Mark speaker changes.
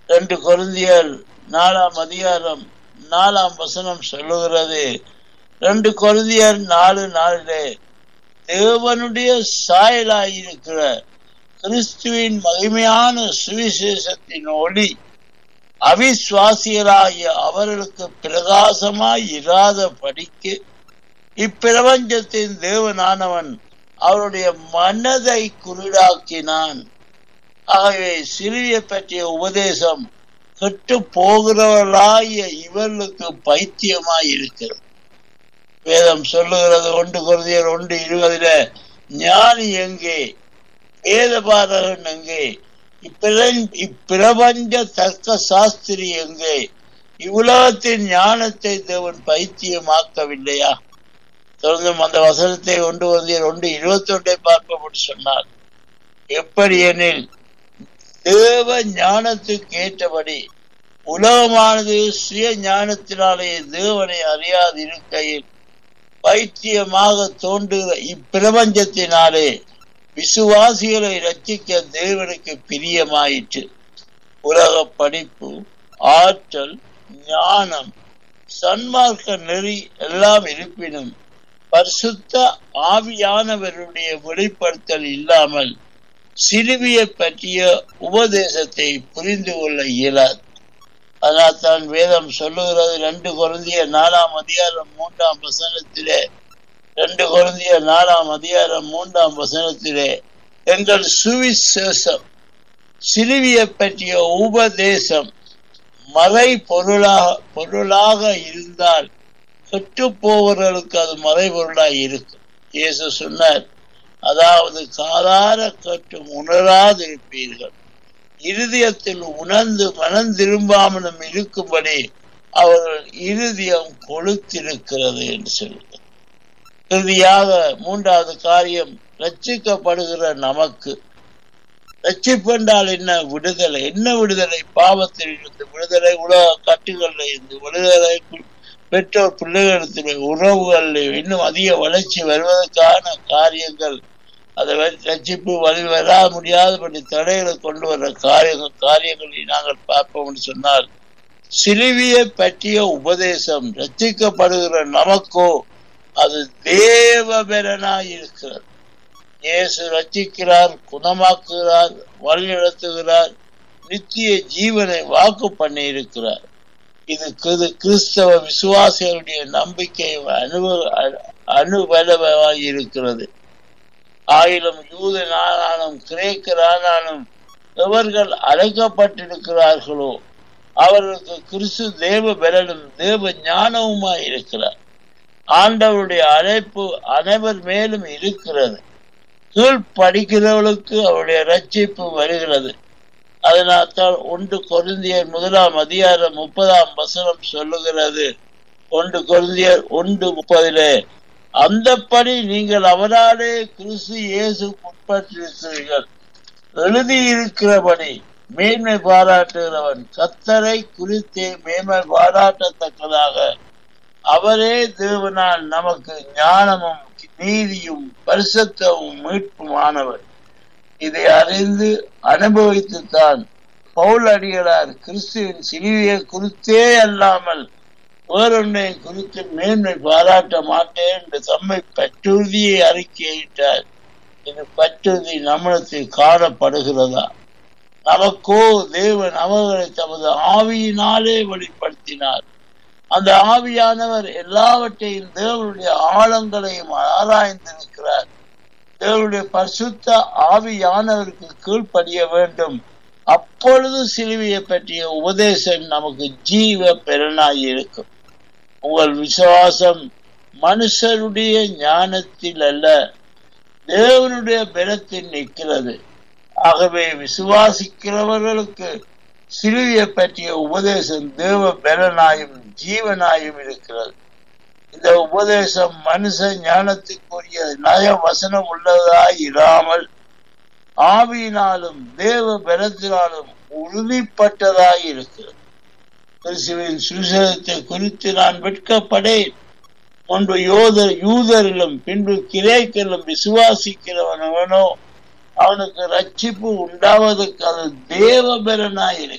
Speaker 1: ரெண்டு கொருந்தியர் நாலாம் அதிகாரம் நாலாம் வசனம் சொல்லுகிறது ரெண்டு கொருந்தியர் நாலு நாளிலே தேவனுடைய சாயலாயிருக்கிற கிறிஸ்துவின் மகிமையான சுவிசேஷத்தின் ஒளி அவிசுவாசியராகிய அவர்களுக்கு பிரகாசமாய் இராத படிக்கு இப்பிரபஞ்சத்தின் தேவனானவன் அவருடைய மனதை குருடாக்கினான் ஆகவே சிறுவியை பற்றிய உபதேசம் கெட்டு போகிறவர்களாகிய இவர்களுக்கு பைத்தியமாய் இருக்கிறது வேதம் சொல்லுகிறது ஒன்று குருதியர் ஒன்று இருபதுல ஞானி எங்கே வேதபாரகன் எங்கே இப்பிரபஞ்ச தர்க்க சாஸ்திரி எங்கே இவ்வுலகத்தின் ஞானத்தை தேவன் பைத்தியமாக்கவில்லையா தொடர்ந்து அந்த வசனத்தை ஒன்று வந்து ஒன்று இருபத்தி ஒன்றை பார்ப்பபடி சொன்னார் எப்படி எனில் தேவ ஞானத்துக்கு ஏற்றபடி உலகமானது சுய ஞானத்தினாலே தேவனை அறியாது இருக்கையில் பைத்தியமாக தோன்றுகிற இப்பிரபஞ்சத்தினாலே விசுவாசிகளை ரட்சிக்க தேவனுக்கு பிரியமாயிற்று உலக படிப்பு ஆற்றல் ஞானம் சன்மார்க்க நெறி எல்லாம் இருப்பினும் பரிசுத்த ஆவியானவருடைய வெளிப்படுத்தல் இல்லாமல் சிறுவியை பற்றிய உபதேசத்தை புரிந்து கொள்ள இயலாது அதனால் தான் வேதம் சொல்லுகிறது ரெண்டு குழந்தைய நாலாம் அதிகாரம் மூன்றாம் வசனத்திலே ரெண்டு குழந்தைய நாலாம் அதிகாரம் மூன்றாம் வசனத்திலே எங்கள் சுவிசேஷம் சிறுவியை பற்றிய உபதேசம் மறை பொருளாக பொருளாக இருந்தால் கெட்டு போவர்களுக்கு அது மறை பொருளாக இருக்கும் இயேசு சொன்னார் அதாவது காதார கட்டும் உணராதிருப்பீர்கள் இருதயத்தில் உணர்ந்து மனம் திரும்பாமலும் இருக்கும்படி அவர்கள் இருதயம் கொளுத்திருக்கிறது என்று சொல்லுங்கள் இறுதியாக மூன்றாவது காரியம் ரட்சிக்கப்படுகிற நமக்கு ரட்சிப்பென்றால் என்ன விடுதலை என்ன விடுதலை பாவத்தில் இருந்து விடுதலை உலக கட்டுகளில் இருந்து விடுதலை பெற்றோர் பிள்ளைகளிடத்தில் உறவுகளில் இன்னும் அதிக வளர்ச்சி வருவதற்கான காரியங்கள் அதை ரட்சிப்பு வழி வர முடியாதபடி தடைகளை கொண்டு வர்ற காரியங்கள் காரியங்களை நாங்கள் பார்ப்போம் சொன்னால் சிலுவியை பற்றிய உபதேசம் ரட்சிக்கப்படுகிற நமக்கோ அது தேவபெறனாய் இருக்கிறது இயேசு ரட்சிக்கிறார் குணமாக்குகிறார் வழிநடத்துகிறார் நித்திய ஜீவனை வாக்கு பண்ணி இருக்கிறார் இது கிறிஸ்தவ விசுவாசிகளுடைய நம்பிக்கை அனுபவ அனுபலமாய் இருக்கிறது ஆயிலும் யூதனானாலும் கிரேக்கரானாலும் எவர்கள் அழைக்கப்பட்டிருக்கிறார்களோ அவர்களுக்கு கிறிஸ்து தேவ பலனும் தேவ ஞானவுமாய் இருக்கிறார் ஆண்டவருடைய அழைப்பு அனைவர் மேலும் இருக்கிறது கீழ் படிக்கிறவர்களுக்கு அவருடைய ரட்சிப்பு வருகிறது அதனால் தான் ஒன்று கொருந்தியர் முதலாம் அதிகாரம் முப்பதாம் வசனம் சொல்லுகிறது ஒன்று கொருந்தியர் ஒன்று முப்பதிலே அந்தப்படி நீங்கள் அவராலே கிறிஸ்து இயேசு உட்பட்டிருக்கிறீர்கள் எழுதியிருக்கிறபடி மேன்மை பாராட்டுகிறவன் கத்தரை குறித்தே மேன்மை பாராட்டத்தக்கதாக அவரே தேவனால் நமக்கு ஞானமும் நீதியும் பரிசுத்தமும் மீட்புமானவர் இதை அறிந்து அனுபவித்துத்தான் பவுல் அடிகளார் கிறிஸ்துவின் சிலுவையை குறித்தே அல்லாமல் வேறொன்றை குறித்து மேன்மை பாராட்ட மாட்டேன் என்று தம்மை பற்றுறுதியை அறிக்கையிட்டார் இது பற்றுறுதி நம்மளத்தில் காணப்படுகிறதா நமக்கோ தேவன் அவர்களை தமது ஆவியினாலே வெளிப்படுத்தினார் அந்த ஆவியானவர் எல்லாவற்றையும் தேவனுடைய ஆழங்களையும் ஆராய்ந்திருக்கிறார் தேவனுடைய பரிசுத்த ஆவியானவருக்கு கீழ்ப்படிய வேண்டும் அப்பொழுது சிலுவையை பற்றிய உபதேசம் நமக்கு ஜீவ பெறனாய் இருக்கும் உங்கள் விசுவாசம் மனுஷருடைய ஞானத்தில் அல்ல தேவனுடைய பலத்தில் நிற்கிறது ஆகவே விசுவாசிக்கிறவர்களுக்கு சிலுவையை பற்றிய உபதேசம் தேவ பலனாயும் ஜீவனாயும் இருக்கிறது இந்த உபதேசம் மனுஷ ஞானத்துக்குரிய நய வசனம் உள்ளதாய் இராமல் ஆவியினாலும் தேவ பலத்தினாலும் உறுதிப்பட்டதாய் இருக்கிறது கிறிஸ்துவின் சுவிசேஷத்தை குறித்து நான் வெட்கப்படேன் முன்பு யோதர் யூதரிலும் பின்பு கிரேக்கிலும் விசுவாசிக்கிறவனவனோ அவனுக்கு ரட்சிப்பு உண்டாவதற்கு அது தேவபெறனாய்